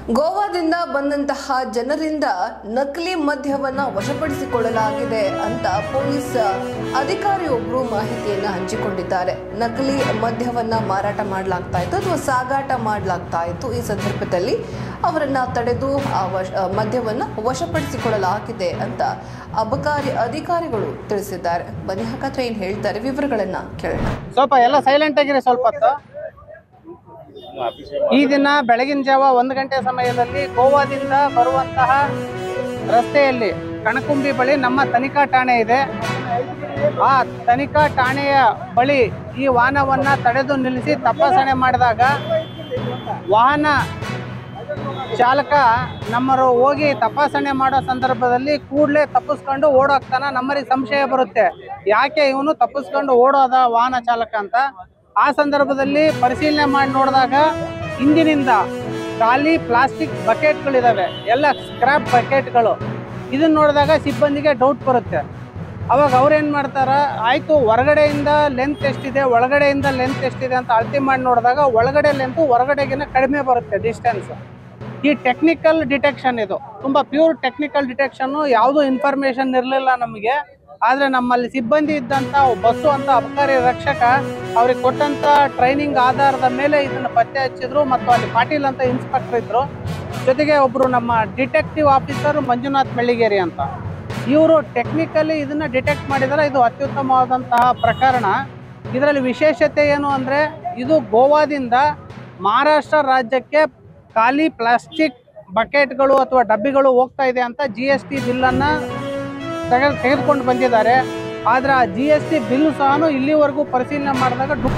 ಗೋವಾದಿಂದ ಬಂದಂತಹ ಜನರಿಂದ ನಕಲಿ ಮದ್ಯವನ್ನ ವಶಪಡಿಸಿಕೊಳ್ಳಲಾಗಿದೆ ಅಂತ ಪೊಲೀಸ್ ಅಧಿಕಾರಿಯೊಬ್ಬರು ಮಾಹಿತಿಯನ್ನ ಹಂಚಿಕೊಂಡಿದ್ದಾರೆ ನಕಲಿ ಮದ್ಯವನ್ನ ಮಾರಾಟ ಮಾಡಲಾಗ್ತಾ ಇತ್ತು ಅಥವಾ ಸಾಗಾಟ ಮಾಡಲಾಗ್ತಾ ಇತ್ತು ಈ ಸಂದರ್ಭದಲ್ಲಿ ಅವರನ್ನ ತಡೆದು ಆ ವಶ ಆ ಮದ್ಯವನ್ನ ವಶಪಡಿಸಿಕೊಳ್ಳಲಾಗಿದೆ ಅಂತ ಅಬಕಾರಿ ಅಧಿಕಾರಿಗಳು ತಿಳಿಸಿದ್ದಾರೆ ಬನ್ನಿ ಹಾಗಾದ್ರೆ ಏನ್ ಹೇಳ್ತಾರೆ ವಿವರಗಳನ್ನ ಕೇಳೋಣ ಸ್ವಲ್ಪ ಎಲ್ಲ ಸೈಲೆಂಟ್ ಆಗಿರಿ ಸ್ವಲ್ಪ ಹೊತ್ತು ಈ ದಿನ ಬೆಳಗಿನ ಜಾವ ಒಂದು ಗಂಟೆ ಸಮಯದಲ್ಲಿ ಗೋವಾದಿಂದ ಬರುವಂತಹ ರಸ್ತೆಯಲ್ಲಿ ಕಣಕುಂಬಿ ಬಳಿ ನಮ್ಮ ತನಿಖಾ ಠಾಣೆ ಇದೆ ಆ ತನಿಖಾ ಠಾಣೆಯ ಬಳಿ ಈ ವಾಹನವನ್ನ ತಡೆದು ನಿಲ್ಲಿಸಿ ತಪಾಸಣೆ ಮಾಡಿದಾಗ ವಾಹನ ಚಾಲಕ ನಮ್ಮರು ಹೋಗಿ ತಪಾಸಣೆ ಮಾಡೋ ಸಂದರ್ಭದಲ್ಲಿ ಕೂಡಲೇ ತಪ್ಪಿಸ್ಕೊಂಡು ಓಡೋಗ್ತಾನ ನಮ್ಮರಿಗೆ ಸಂಶಯ ಬರುತ್ತೆ ಯಾಕೆ ಇವನು ತಪ್ಪಿಸ್ಕೊಂಡು ಓಡೋದ ವಾಹನ ಚಾಲಕ ಅಂತ ಆ ಸಂದರ್ಭದಲ್ಲಿ ಪರಿಶೀಲನೆ ಮಾಡಿ ನೋಡಿದಾಗ ಹಿಂದಿನಿಂದ ಖಾಲಿ ಪ್ಲಾಸ್ಟಿಕ್ ಬಕೆಟ್ಗಳಿದಾವೆ ಎಲ್ಲ ಸ್ಕ್ರಾಪ್ ಬಕೆಟ್ಗಳು ಇದನ್ನ ನೋಡಿದಾಗ ಸಿಬ್ಬಂದಿಗೆ ಡೌಟ್ ಬರುತ್ತೆ ಅವಾಗ ಅವ್ರೇನ್ ಮಾಡ್ತಾರ ಆಯ್ತು ಹೊರಗಡೆಯಿಂದ ಲೆಂತ್ ಎಷ್ಟಿದೆ ಒಳಗಡೆಯಿಂದ ಲೆಂತ್ ಎಷ್ಟಿದೆ ಅಂತ ಅಳತೆ ಮಾಡಿ ನೋಡಿದಾಗ ಒಳಗಡೆ ಲೆಂತ್ ಹೊರಗಡೆಗಿನ ಕಡಿಮೆ ಬರುತ್ತೆ ಡಿಸ್ಟೆನ್ಸ್ ಈ ಟೆಕ್ನಿಕಲ್ ಡಿಟೆಕ್ಷನ್ ಇದು ತುಂಬಾ ಪ್ಯೂರ್ ಟೆಕ್ನಿಕಲ್ ಡಿಟೆಕ್ಷನ್ ಯಾವುದು ಇನ್ಫಾರ್ಮೇಶನ್ ಇರಲಿಲ್ಲ ನಮಗೆ ಆದ್ರೆ ನಮ್ಮಲ್ಲಿ ಸಿಬ್ಬಂದಿ ಇದ್ದಂತ ಬಸ್ಸು ಅಂತ ಅಬಕಾರಿ ರಕ್ಷಕ ಅವ್ರಿಗೆ ಕೊಟ್ಟಂತ ಟ್ರೈನಿಂಗ್ ಆಧಾರದ ಮೇಲೆ ಇದನ್ನ ಪತ್ತೆ ಹಚ್ಚಿದ್ರು ಮತ್ತು ಅಲ್ಲಿ ಪಾಟೀಲ್ ಅಂತ ಇನ್ಸ್ಪೆಕ್ಟರ್ ಇದ್ರು ಜೊತೆಗೆ ಒಬ್ರು ನಮ್ಮ ಡಿಟೆಕ್ಟಿವ್ ಆಫೀಸರ್ ಮಂಜುನಾಥ್ ಮೆಳ್ಳಿಗೇರಿ ಅಂತ ಇವರು ಟೆಕ್ನಿಕಲಿ ಇದನ್ನ ಡಿಟೆಕ್ಟ್ ಮಾಡಿದರೆ ಇದು ಅತ್ಯುತ್ತಮವಾದಂತಹ ಪ್ರಕರಣ ಇದರಲ್ಲಿ ವಿಶೇಷತೆ ಏನು ಅಂದ್ರೆ ಇದು ಗೋವಾದಿಂದ ಮಹಾರಾಷ್ಟ್ರ ರಾಜ್ಯಕ್ಕೆ ಖಾಲಿ ಪ್ಲಾಸ್ಟಿಕ್ ಬಕೆಟ್ಗಳು ಅಥವಾ ಡಬ್ಬಿಗಳು ಹೋಗ್ತಾ ಇದೆ ಅಂತ ಜಿ ಎಸ್ ಟಿ ಬಿಲ್ಲನ್ನು ತೆಗೆದು ತೆಗೆದುಕೊಂಡು ಬಂದಿದ್ದಾರೆ ಆದ್ರೆ ಆ ಜಿ ಎಸ್ ಟಿ ಬಿಲ್ ಸಹ ಇಲ್ಲಿವರೆಗೂ ಪರಿಶೀಲನೆ ಮಾಡಿದಾಗ